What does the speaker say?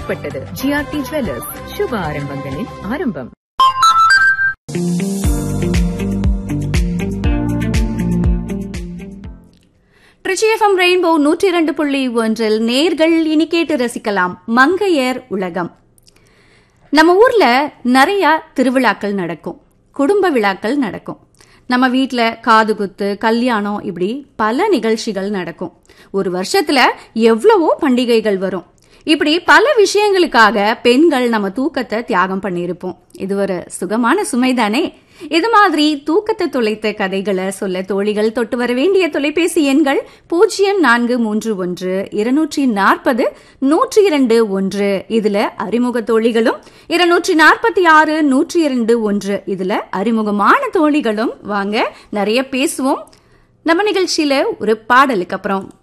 உட்பட்டது GRT jewellers சுப ஆரம்பங்களின் ஆரம்பம் ட்ரிச்சி எஃப்எம் ரெயின்போ நூற்றி இரண்டு புள்ளி ஒன்றில் நேர்கள் இனி கேட்டு ரசிக்கலாம் மங்கையர் உலகம் நம்ம ஊர்ல நிறைய திருவிழாக்கள் நடக்கும் குடும்ப விழாக்கள் நடக்கும் நம்ம வீட்டில் காது குத்து கல்யாணம் இப்படி பல நிகழ்ச்சிகள் நடக்கும் ஒரு வருஷத்துல எவ்வளவோ பண்டிகைகள் வரும் இப்படி பல விஷயங்களுக்காக பெண்கள் நம்ம தூக்கத்தை தியாகம் பண்ணியிருப்போம் இது ஒரு சுகமான சுமைதானே இது மாதிரி தூக்கத்தை தொலைத்த கதைகளை சொல்ல தோழிகள் தொட்டு வர வேண்டிய தொலைபேசி எண்கள் பூஜ்ஜியம் நான்கு மூன்று ஒன்று இருநூற்றி நாற்பது நூற்றி இரண்டு ஒன்று இதுல அறிமுக தோழிகளும் இருநூற்றி நாற்பத்தி ஆறு நூற்றி இரண்டு ஒன்று இதுல அறிமுகமான தோழிகளும் வாங்க நிறைய பேசுவோம் நம்ம நிகழ்ச்சியில ஒரு பாடலுக்கு அப்புறம்